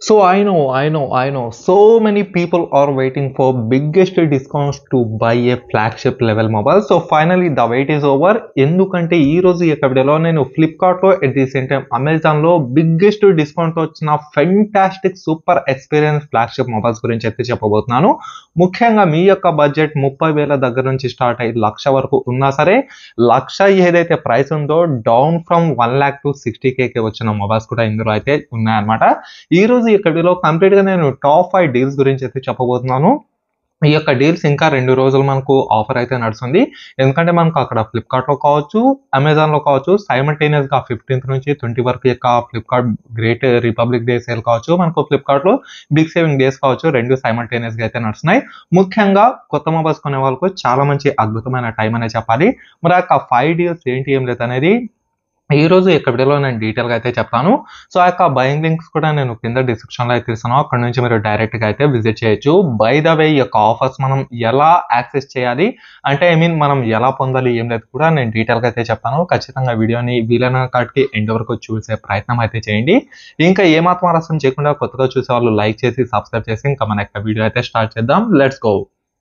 So I know, I know, I know. So many people are waiting for biggest discounts to buy a flagship level mobile. So finally the wait is over. ఎందుకంటే ఈ రోజు ఈ యొక్క వీడియోలో నేను Flipkart లో at the same time Amazon లో biggest discount వచ్చిన fantastic super experience flagship mobiles గురించి అయితే చెప్పబోతున్నాను ముఖ్యంగా మీ యొక్క బడ్జెట్ ముప్పై వేల దగ్గర నుంచి స్టార్ట్ అయ్యి లక్ష వరకు ఉన్నా సరే లక్ష ఏదైతే ప్రైస్ ఉందో down from one lakh to sixty కేకి వచ్చిన మొబైల్స్ కూడా ఇందులో అయితే ఉన్నాయన్నమాట ఈ రోజు ఈ యొక్క వీడియోలో కంప్లీట్ గా నేను టాప్ ఫైవ్ డీల్స్ గురించి అయితే చెప్పబోతున్నాను ఈ యొక్క డీల్స్ ఇంకా రెండు రోజులు మనకు ఆఫర్ అయితే నడుస్తుంది ఎందుకంటే మనకు అక్కడ ఫ్లిప్కార్ట్ లో కావచ్చు అమెజాన్ లో కావచ్చు సైమల్టేనియస్ గా ఫిఫ్టీన్త్ నుంచి ట్వంటీ వరకు యొక్క Flipkart great republic day sale కావచ్చు మనకు ఫ్లిప్కార్ట్ లో బిగ్ సేవింగ్ డేస్ కావచ్చు రెండు సైమల్టేనియస్ గా అయితే నడుస్తున్నాయి ముఖ్యంగా కొత్త మొబైల్స్ కొనే వాళ్ళకు చాలా మంచి అద్భుతమైన టైం అనే చెప్పాలి మరి ఆ యొక్క ఫైవ్ డీల్స్ ఏంటి ఏం లేదు అనేది ఈ రోజు యొక్క వీడియోలో నేను డీటెయిల్ గా అయితే చెప్తాను సో ఆ యొక్క బయింగ్ లింక్స్ కూడా నేను కింద డిస్క్రిప్షన్ లో అయితే ఇస్తాను అక్కడ నుంచి మీరు డైరెక్ట్ గా అయితే విజిట్ చేయొచ్చు బై ద వే ఈ యొక్క ఆఫర్స్ మనం ఎలా యాక్సెస్ చేయాలి అంటే ఐ మీన్ మనం ఎలా పొందాలి ఏం లేదు కూడా నేను డీటెయిల్ గా అయితే చెప్తాను ఖచ్చితంగా వీడియోని వీలైన కాటికి ఎండ్ వరకు చూసే ప్రయత్నం అయితే చేయండి ఇంకా ఏమాత్రం ఆలస్యం చేయకుండా కొత్తగా చూసే వాళ్ళు లైక్ చేసి సబ్స్క్రైబ్ చేసి ఇంకా మన యొక్క వీడియో అయితే స్టార్ట్ చేద్దాం లెట్స్ గో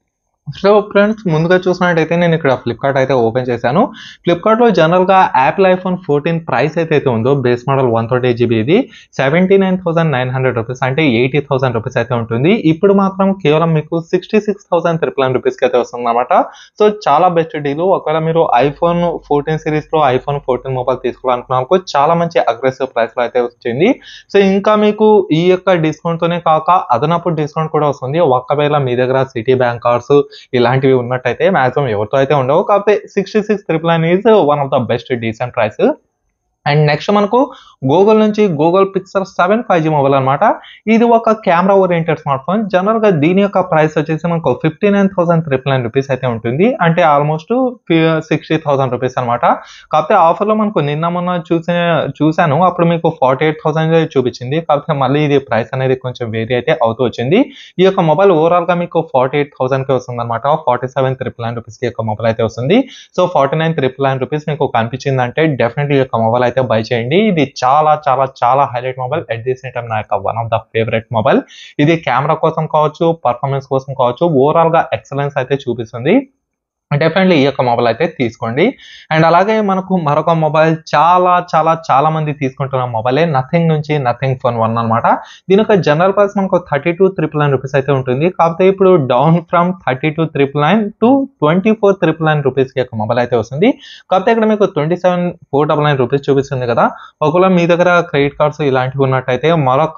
సో ఫ్రెండ్స్ ముందుగా చూసినట్టయితే నేను ఇక్కడ ఫ్లిప్కార్ట్ అయితే ఓపెన్ చేశాను ఫ్లిప్కార్ట్లో జనరల్గా యాపిల్ ఐఫోన్ ఫోర్టీన్ ప్రైస్ అయితే అయితే ఉందో base model one thirty GB ఇది seventy nine thousand nine hundred rupees అంటే ఎయిటీ థౌసండ్ రూపీస్ అయితే ఉంటుంది ఇప్పుడు మాత్రం కేవలం మీకు sixty six thousand triple nine రూపీస్కి అయితే వస్తుంది అనమాట సో చాలా బెస్ట్ డీల్ ఒకవేళ మీరు ఐఫోన్ ఫోర్టీన్ సిరీస్లో ఐఫోన్ ఫోర్టీన్ మొబైల్ తీసుకోవాలనుకున్న చాలా మంచి అగ్రెసివ్ ప్రైస్లో అయితే వచ్చింది సో ఇంకా మీకు ఈ యొక్క డిస్కౌంట్తోనే కాక అదనపు డిస్కౌంట్ కూడా వస్తుంది ఒకవేళ మీ దగ్గర సిటీ బ్యాంక్ కార్డ్స్ ఇలాంటివి ఉన్నట్టయితే మాక్సిమం ఎవరితో అయితే ఉండవు కాకపోతే sixty six triple nine is one of the best decent price and next మనకు గూగుల్ నుంచి Google Pixel seven five G mobile అనమాట ఇది ఒక camera oriented smart phone general గా దీని యొక్క ప్రైస్ వచ్చేసి మనకు fifty nine thousand triple nine rupees అయితే ఉంటుంది అంటే ఆల్మోస్ట్ సిక్స్టీ థౌసండ్ రూపీస్ అనమాట కాకపోతే ఆఫర్ లో మనకు నిన్న మొన్న చూసే చూశాను అప్పుడు మీకు ఫార్టీ ఎయిట్ థౌసండ్ చూపించింది కాకపోతే మళ్ళీ ఇది ప్రైస్ అనేది కొంచెం వేరీ అయితే అవుతూ వచ్చింది ఈ యొక్క మొబైల్ ఓవరాల్ గా మీకు ఫార్టీ ఎయిట్ థౌసండ్ కి వస్తుంది అనమాట forty seven triple nine rupees కి యొక్క మొబైల్ అయితే వస్తుంది so forty nine triple nine rupees మీకు కనిపించింది అంటే డెఫినెట్లీ ఈ యొక్క మొబైల్ అయితే బై చేయండి ఇది చాలా చాలా చాలా highlight mobile at the same time నా యొక్క one of the favourite mobile ఇది కెమెరా కోసం కావచ్చు పర్ఫార్మెన్స్ కోసం కావచ్చు ఓవరాల్ గా ఎక్సలెన్స్ అయితే చూపిస్తుంది డెఫినెట్లీ ఈ యొక్క మొబైల్ అయితే తీసుకోండి అండ్ అలాగే మనకు మరొక మొబైల్ చాలా చాలా చాలా మంది తీసుకుంటున్న మొబైలే నథింగ్ నుంచి నథింగ్ ఫోన్ వన్ అనమాట దీని యొక్క జనరల్ ప్రైస్ మనకు thirty two triple nine rupees అయితే ఉంటుంది కాకపోతే ఇప్పుడు down from thirty two triple nine to twenty four triple nine రూపీస్కి యొక్క మొబైల్ అయితే వస్తుంది కాకపోతే ఇక్కడ మీకు twenty seven four double nine rupees చూపిస్తుంది కదా ఒకవేళ మీ దగ్గర క్రెడిట్ కార్డ్స్ ఇలాంటివి ఉన్నట్టయితే మరొక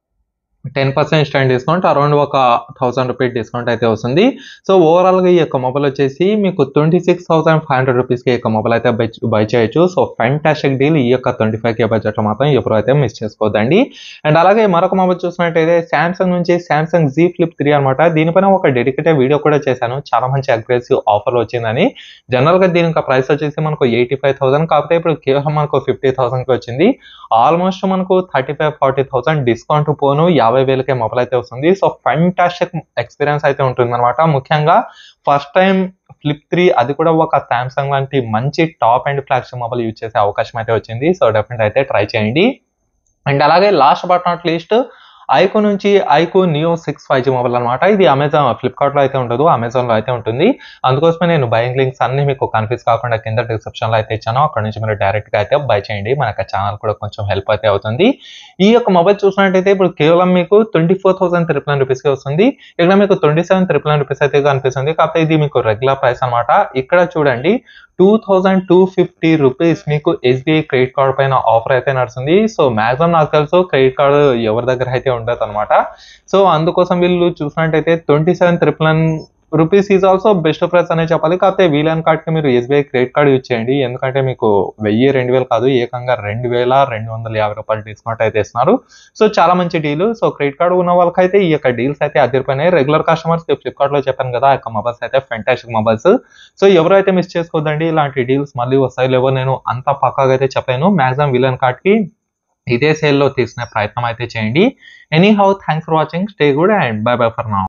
ten percent stand discount around ఒక థౌసండ్ రూపీస్ డిస్కౌంట్ అయితే వస్తుంది సో ఓవరాల్గా ఈ యొక్క మొబైల్ వచ్చేసి మీకు twenty six thousand five hundred రూపీస్కి ఈ యొక్క మొబైల్ అయితే బై బై చేయొచ్చు సో ఫెంటాస్టిక్ డీల్ ఈ యొక్క ట్వంటీ ఫైవ్ కే బడ్జెట్లో మాత్రం ఎప్పుడు అయితే మిస్ చేసుకోవద్దండి అండ్ అలాగే మరొక మొబైల్ చూసినట్టయితే శాంసంగ్ నుంచి శాంసంగ్ జీ ఫ్లిప్ త్రీ అనమాట దీనిపైన ఒక డెడికేటెడ్ వీడియో కూడా చేశాను చాలా మంచి అగ్రెసివ్ ఆఫర్ వచ్చిందని జనరల్గా దీని యొక్క ప్రైస్ వచ్చేసి మనకు ఎయిటీ ఫైవ్ థౌసండ్ కాకపోతే ఇప్పుడు కేవలం మనకు ఫిఫ్టీ థౌసండ్కి వచ్చింది ఆల్మోస్ట్ మనకు thirty five forty thousand discount పోను యాభై వేలకే మొబైల్ అయితే వస్తుంది సో ఫంటాస్టిక్ ఎక్స్పీరియన్స్ అయితే ఉంటుంది అనమాట ముఖ్యంగా ఫస్ట్ టైం ఫ్లిప్ త్రీ అది కూడా ఒక సామ్సంగ్ లాంటి మంచి top and flagship mobile use చేసే అవకాశం అయితే వచ్చింది సో డెఫినెట్ అయితే ట్రై చేయండి అండ్ అలాగే last but not least iQOO నుంచి iQOO Neo six five G mobile అనమాట ఇది అమెజాన్ ఫ్లిప్కార్ట్ లో అయితే ఉండదు అమెజాన్ లో అయితే ఉంటుంది అందుకోసమే నేను బయింగ్ లింక్స్ అన్ని మీకు కన్ఫ్యూజ్ కాకుండా కింద డిస్క్రిప్షన్ లో అయితే ఇచ్చాను అక్కడ నుంచి మీరు డైరెక్ట్ గా అయితే బై చేయండి మన ఛానల్ కూడా కొంచెం హెల్ప్ అయితే అవుతుంది ఈ యొక్క మొబైల్ చూసినట్టయితే ఇప్పుడు కేవలం మీకు twenty four thousand triple nine rupees కి వస్తుంది ఇక్కడ మీకు twenty seven triple nine rupees అయితే కనిపిస్తుంది కాకపోతే ఇది మీకు రెగ్యులర్ ప్రైస్ అనమాట ఇక్కడ చూడండి two thousand two fifty rupees మీకు ఎస్బీఐ క్రెడిట్ కార్డ్ పైన ఆఫర్ అయితే నడుస్తుంది సో మాక్సిమం నాకు తెలుసు క్రెడిట్ కార్డు ఎవరి దగ్గర అయితే ఉండదు అనమాట సో అందుకోసం వీళ్ళు చూసినట్టయితే twenty seven triple nine rupees is also best price అనే చెప్పాలి కాకపోతే వీలైన కార్డ్కి మీరు ఎస్బీఐ క్రెడిట్ కార్డ్ యూజ్ చేయండి ఎందుకంటే మీకు వెయ్యి రెండు వేలు కాదు ఏకంగా రెండు వేల రెండు వందల యాభై రూపాయలు డిస్కౌంట్ అయితే ఇస్తున్నారు సో చాలా మంచి డీల్ సో క్రెడిట్ కార్డు ఉన్న వాళ్ళకైతే ఈ యొక్క డీల్స్ అయితే అదిరిపోయినాయి రెగ్యులర్ కస్టమర్స్ ఫ్లిప్కార్ట్ లో చెప్పాను కదా ఆ యొక్క మొబైల్స్ అయితే ఫెంటాస్టిక్ మొబైల్స్ సో ఎవరైతే మిస్ చేసుకోవద్దండి ఇలాంటి డీల్స్ మళ్ళీ వస్తాయి లేవో నేను అంత పక్కాగా అయితే చెప్పాను మాక్సిమం విలన్ కార్డ్కి ఇదే సేల్లో తీసుకునే ప్రయత్నం అయితే చేయండి anyhow thanks for watching stay good and bye bye for now